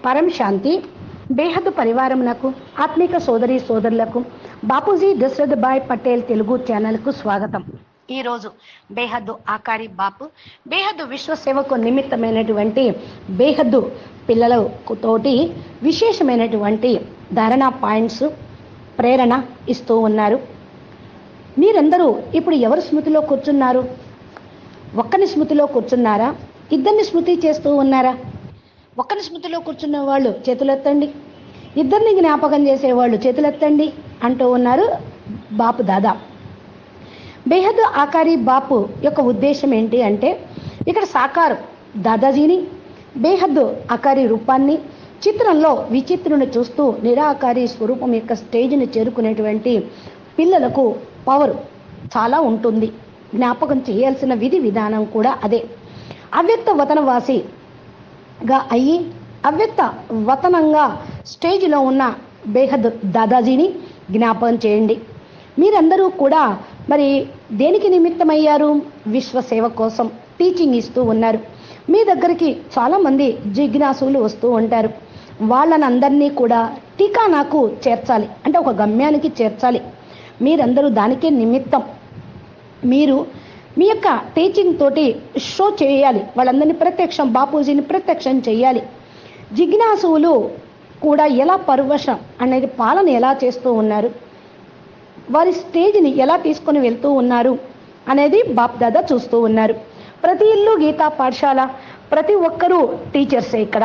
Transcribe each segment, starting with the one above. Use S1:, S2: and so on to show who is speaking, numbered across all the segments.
S1: పరం శాంతి బేహద్దు పరివారమునకు ఆత్మిక సోదరి సోదరులకు బాపూజీ దశరథ్ భాయ్ పటేల్ తెలుగు ఛానల్కు స్వాగతం ఈరోజు బేహద్దు ఆకారి బాపు బేహద్దు విశ్వ సేవకు నిమిత్తమైనటువంటి బేహద్దు పిల్లలకు తోటి విశేషమైనటువంటి ధారణా పాయింట్స్ ప్రేరణ ఇస్తూ ఉన్నారు మీరందరూ ఇప్పుడు ఎవరు స్మృతిలో కూర్చున్నారు ఒక్కని స్మృతిలో కూర్చున్నారా ఇద్దరిని స్మృతి చేస్తూ ఉన్నారా ఒక్కని స్మృతిలో కూర్చున్న వాళ్ళు చేతులెత్తండి ఇద్దరిని జ్ఞాపకం చేసేవాళ్ళు చేతులెత్తండి అంటూ ఉన్నారు బాపు దాదా బేహద్ ఆకారి బాపు యొక్క ఉద్దేశం ఏంటి అంటే ఇక్కడ సాకారం దాదాజీని బేహద్ ఆకారి రూపాన్ని చిత్రంలో విచిత్రుని చూస్తూ నిరాకారి స్వరూపం యొక్క స్టేజ్ని చేరుకునేటువంటి పిల్లలకు పవర్ చాలా ఉంటుంది జ్ఞాపకం చేయాల్సిన విధి విధానం కూడా అదే అవ్యక్త వతనవాసిగా అయ్యి అవ్యక్త వతనంగా స్టేజ్లో ఉన్న బేహద్ దాదాజీని జ్ఞాపకం చేయండి మీరందరూ కూడా మరి దేనికి నిమిత్తమయ్యారు విశ్వ సేవ కోసం టీచింగ్ ఇస్తూ ఉన్నారు మీ దగ్గరికి చాలామంది జిజ్ఞాసులు వస్తూ ఉంటారు వాళ్ళని అందరినీ కూడా టీకానాకు చేర్చాలి అంటే ఒక గమ్యానికి చేర్చాలి మీరందరూ దానికే నిమిత్తం మీరు మీ యొక్క టీచింగ్ తోటి షో చేయాలి వాళ్ళందరినీ ప్రత్యక్షం బాపూజీని ప్రత్యక్షం చేయాలి జిజ్ఞాసువులు కూడా ఎలా పర్వశం అనేది పాలన ఎలా చేస్తూ ఉన్నారు వారి స్టేజ్ని ఎలా తీసుకొని వెళ్తూ ఉన్నారు అనేది బాప్ దాదా చూస్తూ ఉన్నారు ప్రతి ఇల్లు గీతా పాఠశాల ప్రతి ఒక్కరూ టీచర్సే ఇక్కడ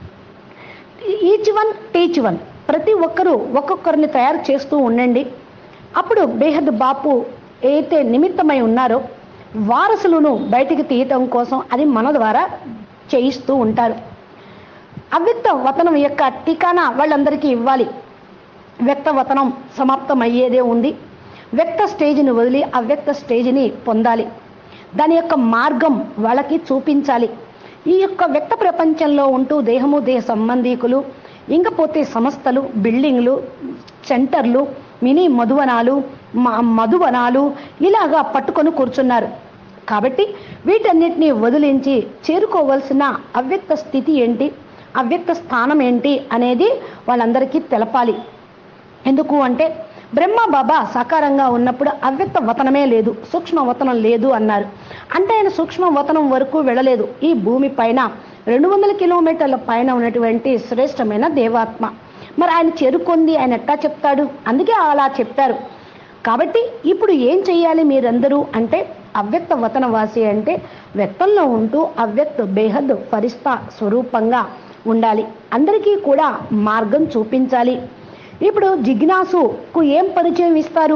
S1: ఈచ్ వన్ టీచ్ వన్ ప్రతి ఒక్కరూ ఒక్కొక్కరిని తయారు చేస్తూ ఉండండి అప్పుడు బేహద్ బాపు ఏదైతే నిమిత్తమై ఉన్నారో వారసులను బయటికి తీయటం కోసం అది మన ద్వారా చేయిస్తూ ఉంటారు అవ్యక్త వతనం యొక్క టీకానా వాళ్ళందరికీ ఇవ్వాలి వ్యక్త వతనం సమాప్తం అయ్యేదే ఉంది వ్యక్త స్టేజ్ని వదిలి అవ్యక్త స్టేజ్ని పొందాలి దాని యొక్క మార్గం వాళ్ళకి చూపించాలి ఈ యొక్క వ్యక్త ప్రపంచంలో ఉంటూ దేహము దేహ సంబంధీకులు ఇంకపోతే సంస్థలు బిల్డింగ్లు సెంటర్లు మినీ మధువనాలు మ- మధువనాలు ఇలాగా పట్టుకొని కూర్చున్నారు కాబట్టి వీటన్నిటిని వదిలించి చేరుకోవలసిన అవ్యక్త స్థితి ఏంటి అవ్యక్త స్థానం ఏంటి అనేది వాళ్ళందరికీ తెలపాలి ఎందుకు అంటే బ్రహ్మ బాబా సాకారంగా ఉన్నప్పుడు అవ్యక్త వతనమే లేదు సూక్ష్మ వతనం లేదు అన్నారు అంటే ఆయన సూక్ష్మ వతనం వరకు వెళ్ళలేదు ఈ భూమి పైన రెండు వందల కిలోమీటర్ల పైన ఉన్నటువంటి శ్రేష్టమైన దేవాత్మ మరి ఆయన చేరుకుంది ఆయన ఎట్టా చెప్తాడు అందుకే అలా చెప్పారు కాబట్టి ఇప్పుడు ఏం చేయాలి మీరందరూ అంటే అవ్యక్త వతనవాసి అంటే వ్యక్తంలో ఉంటూ అవ్యక్త బేహద్ ఫరిస్తా స్వరూపంగా ఉండాలి అందరికీ కూడా మార్గం చూపించాలి ఇప్పుడు జిజ్ఞాసుకు ఏం పరిచయం ఇస్తారు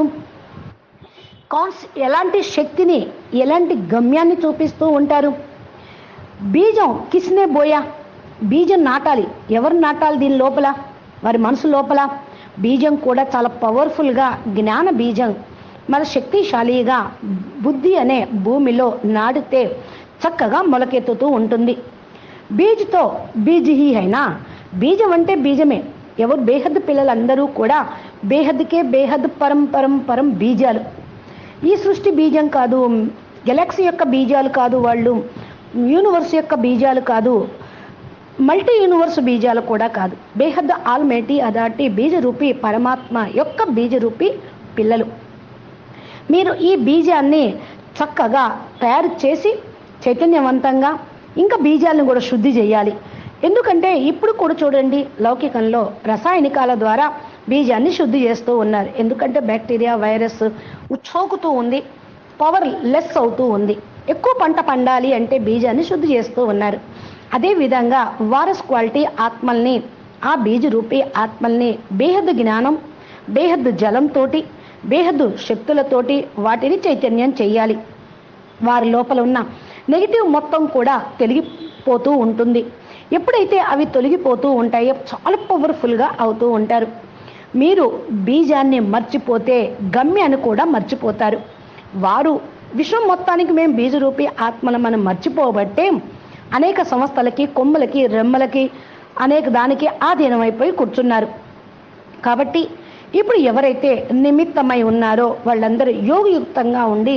S1: కాన్స్ ఎలాంటి శక్తిని ఎలాంటి గమ్యాన్ని చూపిస్తూ ఉంటారు బీజం కిస్నే బోయా బీజం నాటాలి ఎవరు నాటాలి దీని లోపల వారి మనసు లోపల బీజం కూడా చాలా పవర్ఫుల్గా జ్ఞాన బీజం మన శక్తిశాలిగా బుద్ధి అనే భూమిలో నాటితే చక్కగా మొలకెత్తుతూ ఉంటుంది బీజ్తో బీజ్ హీ అయినా బీజం అంటే బీజమే ఎవరు బేహద్ పిల్లలందరూ కూడా బేహద్కే బేహద్ పరం పరం పరం బీజాలు ఈ సృష్టి బీజం కాదు గెలాక్సీ యొక్క బీజాలు కాదు వాళ్ళు యూనివర్స్ యొక్క బీజాలు కాదు మల్టీ యూనివర్స్ బీజాలు కూడా కాదు బేహద్ ఆల్మేటి అదాటి బీజరూపి పరమాత్మ యొక్క బీజరూపి పిల్లలు మీరు ఈ బీజాన్ని చక్కగా తయారు చేసి చైతన్యవంతంగా ఇంకా బీజాలను కూడా శుద్ధి చేయాలి ఎందుకంటే ఇప్పుడు కూడా చూడండి లౌకికంలో రసాయనికాల ద్వారా బీజాన్ని శుద్ధి చేస్తూ ఉన్నారు ఎందుకంటే బ్యాక్టీరియా వైరస్ ఉచ్చోకుతూ ఉంది పవర్ లెస్ అవుతూ ఉంది ఎక్కువ పంట పండాలి అంటే బీజాన్ని శుద్ధి చేస్తూ ఉన్నారు అదే విధంగా వారస్ క్వాలిటీ ఆత్మల్ని ఆ బీజ రూపీ ఆత్మల్ని బేహద్దు జ్ఞానం బేహద్దు జలంతోటి బేహద్దు శక్తులతోటి వాటిని చైతన్యం చేయాలి వారి లోపల ఉన్న నెగిటివ్ మొత్తం కూడా తొలగిపోతూ ఉంటుంది ఎప్పుడైతే అవి తొలగిపోతూ ఉంటాయో చాలా పవర్ఫుల్గా అవుతూ ఉంటారు మీరు బీజాన్ని మర్చిపోతే గమ్యాన్ని కూడా మర్చిపోతారు వారు విశ్వం మొత్తానికి మేము బీజరూపి ఆత్మను మనం మర్చిపోబట్టే అనేక సంస్థలకి కొమ్మలకి రెమ్మలకి అనేక దానికి ఆధీనమైపోయి కూర్చున్నారు కాబట్టి ఇప్పుడు ఎవరైతే నిమిత్తమై ఉన్నారో వాళ్ళందరూ యోగయుక్తంగా ఉండి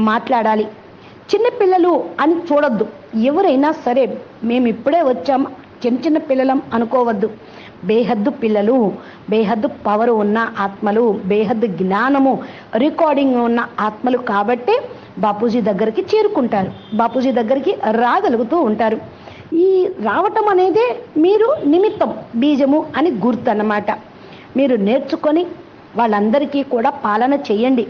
S1: మాట్లాడాలి చిన్నపిల్లలు అని చూడొద్దు ఎవరైనా సరే మేము ఇప్పుడే వచ్చాం చిన్న చిన్న పిల్లలం అనుకోవద్దు బేహద్దు పిల్లలు బేహద్దు పవర్ ఉన్న ఆత్మలు బేహద్దు జ్ఞానము రికార్డింగ్ ఉన్న ఆత్మలు కాబట్టి బాపూజీ దగ్గరికి చేరుకుంటారు బాపూజీ దగ్గరికి రాగలుగుతూ ఉంటారు ఈ రావటం అనేదే మీరు నిమిత్తం బీజము అని గుర్తు అన్నమాట మీరు నేర్చుకొని వాళ్ళందరికీ కూడా పాలన చేయండి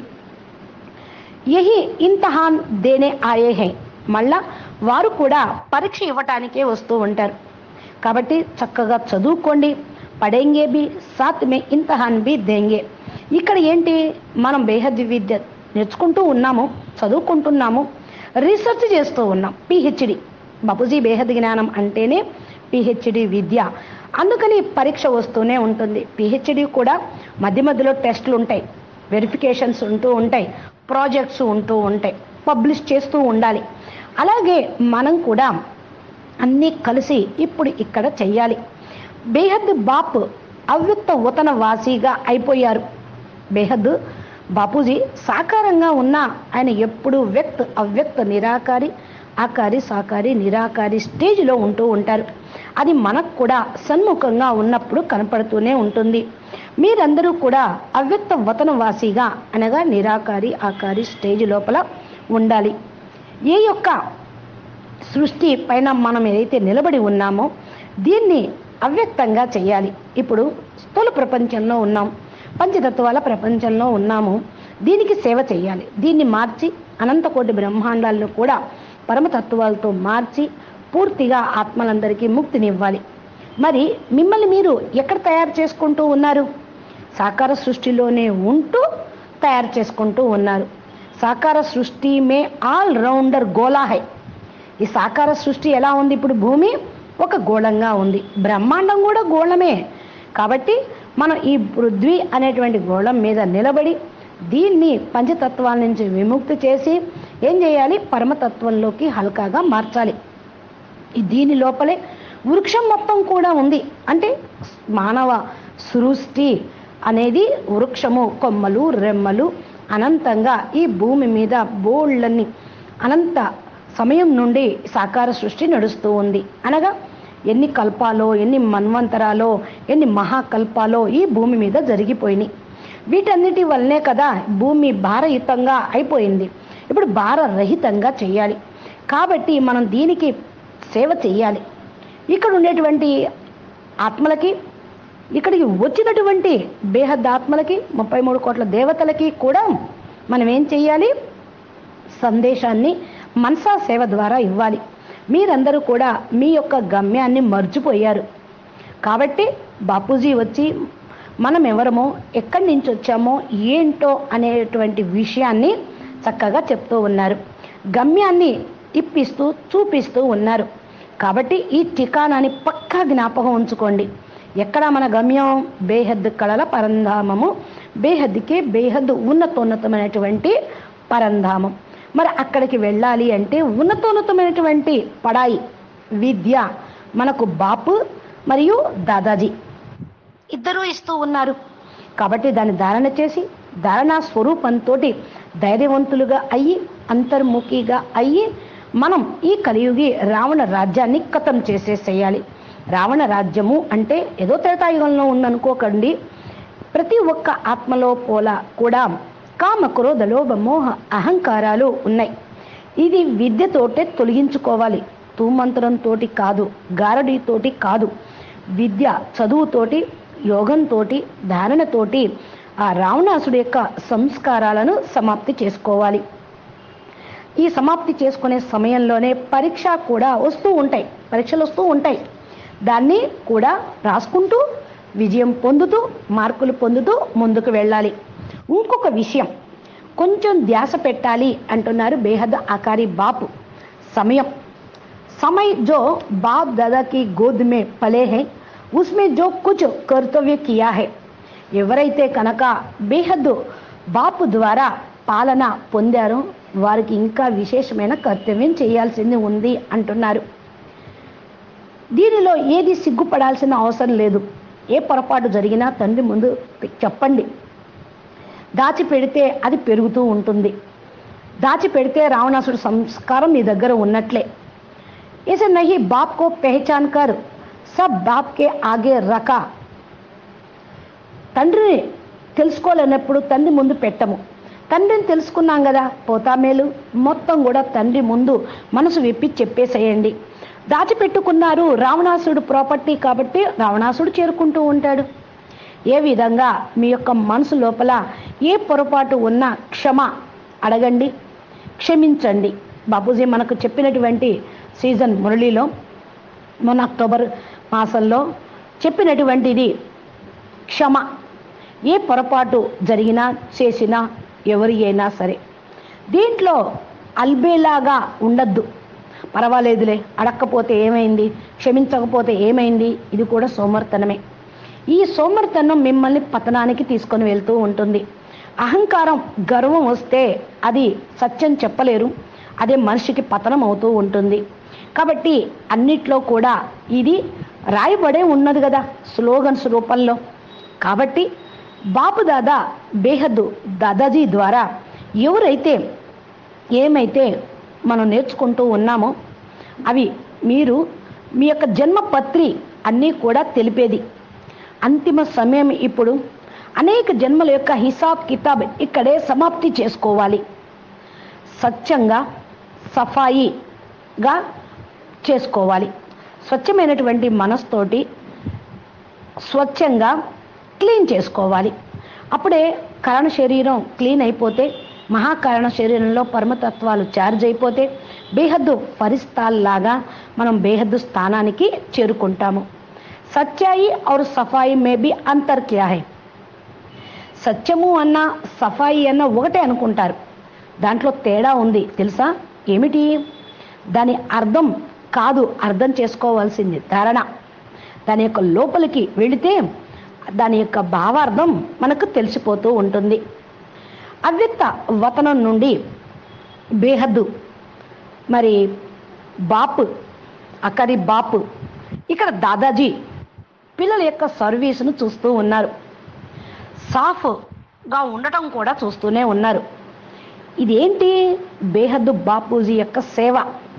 S1: యహి ఇంతహాన్ దేనే ఆయే హై మళ్ళా వారు కూడా పరీక్ష ఇవ్వటానికే వస్తూ ఉంటారు కాబట్టి చక్కగా చదువుకోండి పడేంగే బి సాత్ మే ఇంతహాన్ బి దేంగే ఇక్కడ ఏంటి మనం బేహద్ది విద్య నేర్చుకుంటూ ఉన్నాము చదువుకుంటున్నాము రీసెర్చ్ చేస్తూ ఉన్నాం పిహెచ్డి బాపూజీ బేహద్ జ్ఞానం అంటేనే పిహెచ్డి విద్య అందుకని పరీక్ష వస్తూనే ఉంటుంది పిహెచ్డి కూడా మధ్య మధ్యలో టెస్టులు ఉంటాయి వెరిఫికేషన్స్ ఉంటూ ఉంటాయి ప్రాజెక్ట్స్ ఉంటూ ఉంటాయి పబ్లిష్ చేస్తూ ఉండాలి అలాగే మనం కూడా అన్నీ కలిసి ఇప్పుడు ఇక్కడ చెయ్యాలి బేహద్ బాప్ అవ్యక్త ఉతన వాసిగా అయిపోయారు బేహద్ బాపూజీ సాకారంగా ఉన్న ఆయన ఎప్పుడు వ్యక్త అవ్యక్త నిరాకారి ఆకారి సాకారి నిరాకారి స్టేజ్లో ఉంటూ ఉంటారు అది మనకు కూడా సన్ముఖంగా ఉన్నప్పుడు కనపడుతూనే ఉంటుంది మీరందరూ కూడా అవ్యక్త వతనవాసిగా అనగా నిరాకారి ఆకారి స్టేజ్ లోపల ఉండాలి ఏ యొక్క సృష్టి పైన మనం ఏదైతే నిలబడి ఉన్నామో దీన్ని అవ్యక్తంగా చేయాలి ఇప్పుడు స్థూల ప్రపంచంలో ఉన్నాం పంచతత్వాల ప్రపంచంలో ఉన్నాము దీనికి సేవ చేయాలి దీన్ని మార్చి అనంతకోటి బ్రహ్మాండాలను కూడా పరమతత్వాలతో మార్చి పూర్తిగా ఆత్మలందరికీ ముక్తినివ్వాలి మరి మిమ్మల్ని మీరు ఎక్కడ తయారు చేసుకుంటూ ఉన్నారు సాకార సృష్టిలోనే ఉంటూ తయారు చేసుకుంటూ ఉన్నారు సాకార సృష్టి మే ఆల్ రౌండర్ గోలా హై ఈ సాకార సృష్టి ఎలా ఉంది ఇప్పుడు భూమి ఒక గోళంగా ఉంది బ్రహ్మాండం కూడా గోళమే కాబట్టి మనం ఈ పృథ్వీ అనేటువంటి గోళం మీద నిలబడి దీన్ని పంచతత్వాల నుంచి విముక్తి చేసి ఏం చేయాలి పరమతత్వంలోకి హల్కాగా మార్చాలి ఈ దీని లోపలే వృక్షం మొత్తం కూడా ఉంది అంటే మానవ సృష్టి అనేది వృక్షము కొమ్మలు రెమ్మలు అనంతంగా ఈ భూమి మీద బోళ్ళన్ని అనంత సమయం నుండి సాకార సృష్టి నడుస్తూ ఉంది అనగా ఎన్ని కల్పాలో ఎన్ని మన్వంతరాలో ఎన్ని మహాకల్పాలో ఈ భూమి మీద జరిగిపోయినాయి వీటన్నిటి వల్లనే కదా భూమి భారయుతంగా అయిపోయింది ఇప్పుడు భారరహితంగా చేయాలి కాబట్టి మనం దీనికి సేవ చేయాలి ఇక్కడ ఉండేటువంటి ఆత్మలకి ఇక్కడికి వచ్చినటువంటి బేహద్ ఆత్మలకి ముప్పై మూడు కోట్ల దేవతలకి కూడా మనం ఏం చెయ్యాలి సందేశాన్ని మనసా సేవ ద్వారా ఇవ్వాలి మీరందరూ కూడా మీ యొక్క గమ్యాన్ని మర్చిపోయారు కాబట్టి బాపూజీ వచ్చి మనం ఎవరమో ఎక్కడి నుంచి వచ్చామో ఏంటో అనేటువంటి విషయాన్ని చక్కగా చెప్తూ ఉన్నారు గమ్యాన్ని ఇప్పిస్తూ చూపిస్తూ ఉన్నారు కాబట్టి ఈ ఠికానాని పక్కా జ్ఞాపకం ఉంచుకోండి ఎక్కడ మన గమ్యం బేహద్ కళల పరంధామము బేహద్కి బేహద్ ఉన్నతోన్నతమైనటువంటి పరంధామం మరి అక్కడికి వెళ్ళాలి అంటే ఉన్నతోన్నతమైనటువంటి పడాయి విద్య మనకు బాపు మరియు దాదాజీ ఇద్దరూ ఇస్తూ ఉన్నారు కాబట్టి దాన్ని ధారణ చేసి ధారణ స్వరూపంతో ధైర్యవంతులుగా అయ్యి అంతర్ముఖిగా అయ్యి మనం ఈ కలియుగి రావణ రాజ్యాన్ని కథం చేసేసేయాలి రావణ రాజ్యము అంటే ఏదో త్రేతాయుగంలో ఉందనుకోకండి ప్రతి ఒక్క ఆత్మలో పోల కూడా కామ క్రోధ లోభ మోహ అహంకారాలు ఉన్నాయి ఇది విద్యతోటే తొలగించుకోవాలి తూమంత్రంతో కాదు గారడితోటి కాదు విద్య చదువుతోటి యోగంతోటి ధారణతోటి ఆ రావణాసుడి యొక్క సంస్కారాలను సమాప్తి చేసుకోవాలి ఈ సమాప్తి చేసుకునే సమయంలోనే పరీక్ష కూడా వస్తూ ఉంటాయి పరీక్షలు వస్తూ ఉంటాయి దాన్ని కూడా రాసుకుంటూ విజయం పొందుతూ మార్కులు పొందుతూ ముందుకు వెళ్ళాలి ఇంకొక విషయం కొంచెం ధ్యాస పెట్టాలి అంటున్నారు బేహద్ ఆకారి బాపు సమయం समय जो बाप दादा की गोद में पले हैं उसमें जो कुछ कर्तव्य किया है ఎవరైతే కనుక బేహద్దు బాపు ద్వారా పాలన పొందారో వారికి ఇంకా విశేషమైన కర్తవ్యం చేయాల్సింది ఉంది అంటున్నారు దీనిలో ఏది సిగ్గుపడాల్సిన అవసరం లేదు ఏ పొరపాటు జరిగినా తండ్రి ముందు చెప్పండి దాచి పెడితే అది పెరుగుతూ ఉంటుంది దాచి పెడితే రావణాసుడు సంస్కారం మీ దగ్గర ఉన్నట్లే ऐसे नहीं बाप को पहचान कर సబ్ బాప్కే ఆగే రకా తండ్రిని తెలుసుకోలేనప్పుడు తండ్రి ముందు పెట్టము తండ్రిని తెలుసుకున్నాం కదా పోతామేలు మొత్తం కూడా తండ్రి ముందు మనసు విప్పి చెప్పేసేయండి దాచిపెట్టుకున్నారు రావణాసుడు ప్రాపర్టీ కాబట్టి రావణాసుడు చేరుకుంటూ ఉంటాడు ఏ విధంగా మీ యొక్క మనసు లోపల ఏ పొరపాటు ఉన్నా క్షమ అడగండి క్షమించండి బాపూజీ మనకు చెప్పినటువంటి సీజన్ మురళిలో మొన్న అక్టోబర్ మాసంలో చెప్పినటువంటిది క్షమ ఏ పొరపాటు జరిగినా చేసినా ఎవరి అయినా సరే దీంట్లో అల్బేలాగా ఉండద్దు పర్వాలేదులే అడక్కపోతే ఏమైంది క్షమించకపోతే ఏమైంది ఇది కూడా సోమర్తనమే ఈ సోమర్తనం మిమ్మల్ని పతనానికి తీసుకొని వెళ్తూ ఉంటుంది అహంకారం గర్వం వస్తే అది సత్యం చెప్పలేరు అదే మనిషికి పతనం అవుతూ ఉంటుంది కాబట్టి అన్నిట్లో కూడా ఇది రాయబడే ఉన్నది కదా స్లోగన్స్ రూపంలో కాబట్టి బాపు దాదా బేహద్దు దాదాజీ ద్వారా ఎవరైతే ఏమైతే మనం నేర్చుకుంటూ ఉన్నామో అవి మీరు మీ యొక్క జన్మపత్రి అన్నీ కూడా తెలిపేది అంతిమ సమయం ఇప్పుడు అనేక జన్మల యొక్క హిసాబ్ కితాబ్ ఇక్కడే సమాప్తి చేసుకోవాలి సత్యంగా సఫాయిగా చేసుకోవాలి స్వచ్ఛమైనటువంటి మనస్తోటి స్వచ్ఛంగా క్లీన్ చేసుకోవాలి అప్పుడే కారణ శరీరం క్లీన్ అయిపోతే మహాకారణ శరీరంలో పరమతత్వాలు చార్జ్ అయిపోతే బేహద్దు పరిస్థాల్లాగా మనం బేహద్దు స్థానానికి చేరుకుంటాము సత్యాయి और సఫాయి మే బి అంతర్ క్యా హై సత్యము అన్న సఫాయి అన్న ఒకటే అనుకుంటారు దాంట్లో తేడా ఉంది తెలుసా ఏమిటి దాని అర్థం కాదు అర్థం చేసుకోవాల్సింది ధారణ దాని యొక్క లోపలికి వెళితే దాని యొక్క భావార్థం మనకు తెలిసిపోతూ ఉంటుంది అవ్యక్త వతనం నుండి బేహద్దు మరి బాపు అక్కడి బాపు ఇక్కడ దాదాజీ పిల్లల యొక్క సర్వీస్ను చూస్తూ ఉన్నారు సాఫ్గా ఉండటం కూడా చూస్తూనే ఉన్నారు ఇదేంటి బేహద్దు బాపూజీ యొక్క సేవ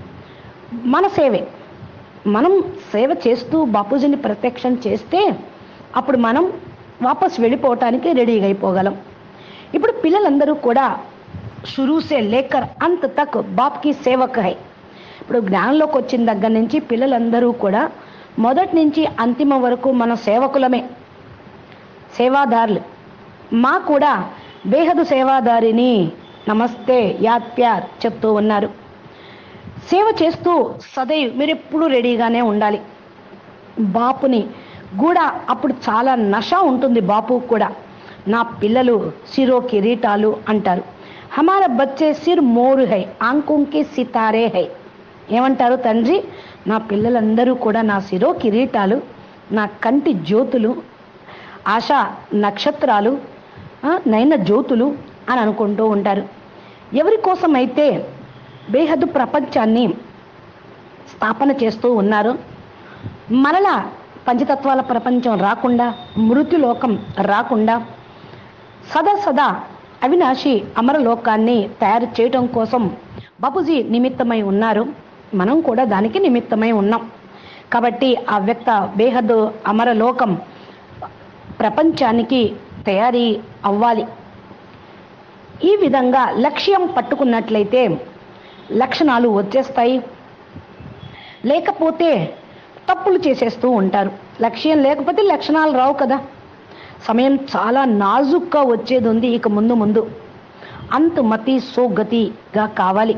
S1: మన సేవే మనం సేవ చేస్తూ బాపూజీని ప్రత్యక్షం చేస్తే అప్పుడు మనం వాపస్ వెళ్ళిపోవటానికి రెడీగా అయిపోగలం ఇప్పుడు పిల్లలందరూ కూడా షురూసే లేకర్ అంత తక్ బాప్కి సేవక్ హై ఇప్పుడు జ్ఞానంలోకి వచ్చిన దగ్గర నుంచి పిల్లలందరూ కూడా మొదటి నుంచి అంతిమ వరకు మన సేవకులమే సేవాదారులు మా కూడా బేహదు సేవాదారిని నమస్తే యాద్ ప్యార్ చెప్తూ ఉన్నారు సేవ చేస్తూ సదైవ్ మీరు ఎప్పుడూ రెడీగానే ఉండాలి బాపుని కూడా అప్పుడు చాలా నష ఉంటుంది బాపు కూడా నా పిల్లలు సిరో కిరీటాలు అంటారు హమార బచ్చే సిర్ మోరు హై ఆంకుంకి సితారే హై ఏమంటారు తండ్రి నా పిల్లలందరూ కూడా నా సిరో కిరీటాలు నా కంటి జ్యోతులు ఆశా నక్షత్రాలు ఆ, నయన జ్యోతులు అని అనుకుంటూ ఉంటారు ఎవరి కోసమైతే బేహద్దు ప్రపంచాన్ని స్థాపన చేస్తూ ఉన్నారు మరలా పంచతత్వాల ప్రపంచం రాకుండా మృత్యులోకం రాకుండా సదా సదా అవినాశి అమరలోకాన్ని తయారు చేయటం కోసం బాపూజీ నిమిత్తమై ఉన్నారు మనం కూడా దానికి నిమిత్తమై ఉన్నాం కాబట్టి ఆ వ్యక్త బేహద్దు అమరలోకం ప్రపంచానికి తయారీ అవ్వాలి ఈ విధంగా లక్ష్యం పట్టుకున్నట్లయితే లక్షణాలు వచ్చేస్తాయి లేకపోతే తప్పులు చేసేస్తూ ఉంటారు లక్ష్యం లేకపోతే లక్షణాలు రావు కదా సమయం చాలా నాజుక్గా వచ్చేది ఉంది ఇక ముందు ముందు అంత మతి సోగతిగా కావాలి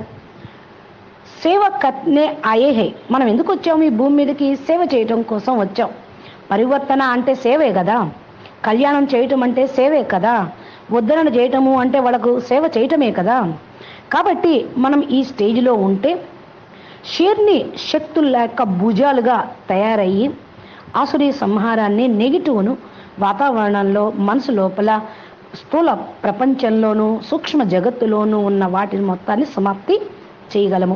S1: సేవ కత్నే ఆయే హై మనం ఎందుకు వచ్చాము ఈ భూమి మీదకి సేవ చేయటం కోసం వచ్చాం పరివర్తన అంటే సేవే కదా కళ్యాణం చేయటం అంటే సేవే కదా ఉద్ధరణ చేయటము అంటే వాళ్ళకు సేవ చేయటమే కదా కాబట్టి మనం ఈ స్టేజ్లో ఉంటే షేర్ని శక్తుల యొక్క భుజాలుగా తయారయ్యి ఆసురీ సంహారాన్ని నెగిటివ్ను వాతావరణంలో మనసు లోపల స్థూల ప్రపంచంలోనూ సూక్ష్మ జగత్తులోనూ ఉన్న వాటిని మొత్తాన్ని సమాప్తి చేయగలము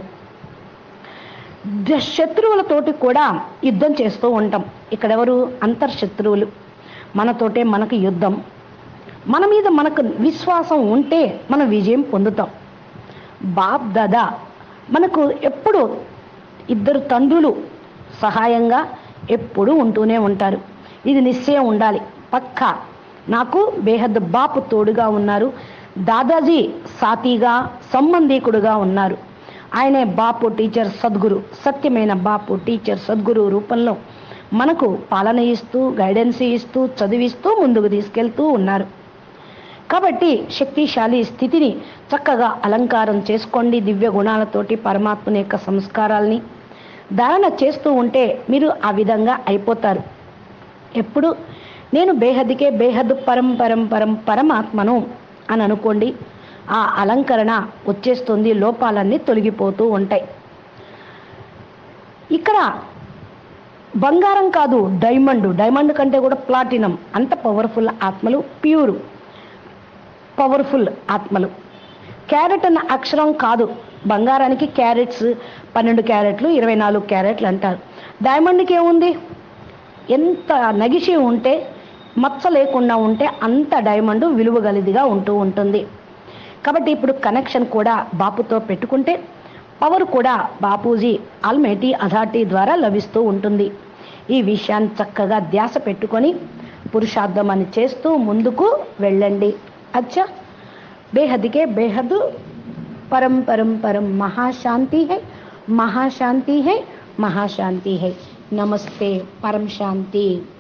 S1: ద- శత్రువులతోటి కూడా యుద్ధం చేస్తూ ఉంటాం ఇక్కడెవరు అంతర్శత్రువులు మనతోటే మనకు యుద్ధం మన మీద మనకు విశ్వాసం ఉంటే మనం విజయం పొందుతాం బాప్ దాదా మనకు ఎప్పుడు ఇద్దరు తండ్రులు సహాయంగా ఎప్పుడూ ఉంటూనే ఉంటారు ఇది నిశ్చయం ఉండాలి పక్కా నాకు బేహద్ బాపు తోడుగా ఉన్నారు దాదాజీ సాతిగా సంబంధీకుడుగా ఉన్నారు ఆయనే బాపు టీచర్ సద్గురు సత్యమైన బాపు టీచర్ సద్గురు రూపంలో మనకు పాలన ఇస్తూ గైడెన్స్ ఇస్తూ చదివిస్తూ ముందుకు తీసుకెళ్తూ ఉన్నారు కాబట్టి శక్తిశాలి స్థితిని చక్కగా అలంకారం చేసుకోండి దివ్య గుణాలతోటి పరమాత్మని యొక్క సంస్కారాల్ని ధారణ చేస్తూ ఉంటే మీరు ఆ విధంగా అయిపోతారు ఎప్పుడు నేను బేహద్కే బేహద్ పరం పరం పరం పరమాత్మను అని అనుకోండి ఆ అలంకరణ వచ్చేస్తుంది లోపాలన్నీ తొలగిపోతూ ఉంటాయి ఇక్కడ బంగారం కాదు డైమండ్ డైమండ్ కంటే కూడా ప్లాటినం అంత పవర్ఫుల్ ఆత్మలు ప్యూర్ పవర్ఫుల్ ఆత్మలు క్యారెట్ అన్న అక్షరం కాదు బంగారానికి క్యారెట్స్ పన్నెండు క్యారెట్లు ఇరవై నాలుగు క్యారెట్లు అంటారు డైమండ్కి ఏముంది ఎంత నగిసి ఉంటే మచ్చ లేకుండా ఉంటే అంత డైమండ్ విలువ గలిదిగా ఉంటూ ఉంటుంది కాబట్టి ఇప్పుడు కనెక్షన్ కూడా బాపుతో పెట్టుకుంటే పవర్ కూడా బాపూజీ ఆల్మేటీ అథారిటీ ద్వారా లభిస్తూ ఉంటుంది ఈ విషయాన్ని చక్కగా ధ్యాస పెట్టుకొని పురుషార్థం అని చేస్తూ ముందుకు వెళ్ళండి అచ్చా బేహద్కే బేహద్ పరం పరం పరం మహాశాంతి है महाशांति है महाशांति है नमस्ते परम शांति